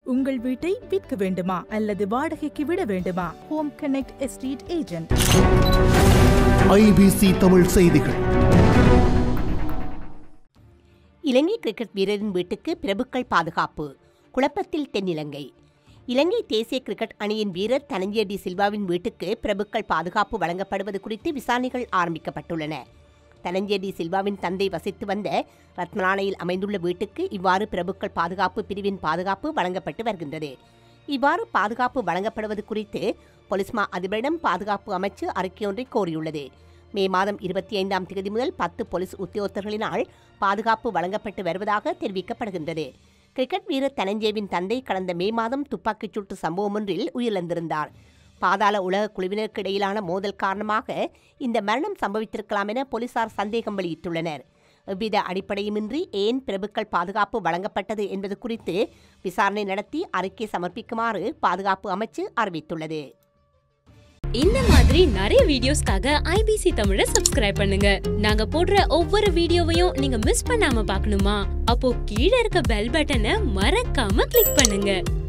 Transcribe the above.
உங்கள் வீட்டை விற்க வேண்டுமா அல்லது வாடகைக்கு விட வேண்டுமா home connect estate agent IBC Tamil செய்திகள் இலங்கை கிரிக்கெட் வீரரின் வீட்டுக்கு பிரபுக்கள் பாதுகாப்பு குழப்பத்தில் தென்னிலங்கை இலங்கை தேசிய கிரிக்கெட் அணியின் வீரர் தனஞ்சய டி சில்வாவின் வீட்டுக்கு பிரபுக்கள் பாதுகாப்பு வழங்கப்படுவது குறித்து விசாரணைகள் ஆரம்பிக்கப்பட்டுள்ளன தனஞ்சய டி சில்வாவின் தந்தை வசித்து வந்த ரத்மலானையில் அமைந்துள்ள வீட்டுக்கு இவ்வாறு பிரபுக்கள் பாதுகாப்பு பிரிவின் பாதுகாப்பு வழங்கப்பட்டு வருகின்றது இவ்வாறு பாதுகாப்பு வழங்கப்படுவது குறித்து பொலிஸ்மா அதிபரிடம் பாதுகாப்பு அமைச்சு அறிக்கையொன்றை கோரியுள்ளது மே மாதம் இருபத்தி ஐந்தாம் தேதி முதல் பத்து போலீஸ் உத்தியோகத்தர்களினால் பாதுகாப்பு வழங்கப்பட்டு வருவதாக தெரிவிக்கப்படுகின்றது கிரிக்கெட் வீரர் தனஞ்சேவின் தந்தை கடந்த மே மாதம் துப்பாக்கிச் சூட்டு சம்பவம் ஒன்றில் உயிரிழந்திருந்தார் பாதாள உலக குழுவினருக்கு இடையிலான மோதல் காரணமாக இந்த மரணம் சம்பவித்திருக்கலாம் என போலீசார் சந்தேகம் வெளியிட்டுள்ளனர் எவ்வித அடிப்படையுமின்றி ஏன் பிரபுக்கள் பாதுகாப்பு வழங்கப்பட்டது என்பது குறித்து விசாரணை நடத்தி அறிக்கை சமர்ப்பிக்குமாறு பாதுகாப்பு அமைச்சு அறிவித்துள்ளது இந்த மாதிரி நிறைய வீடியோஸ்க்காக ஐபிசி தமிழை சப்ஸ்கிரைப் பண்ணுங்க நாங்க போடுற ஒவ்வொரு வீடியோவையும் நீங்க மிஸ் பண்ணாம பார்க்கணுமா அப்போ கீழே இருக்க பெல் பட்டனை மறக்காம கிளிக் பண்ணுங்க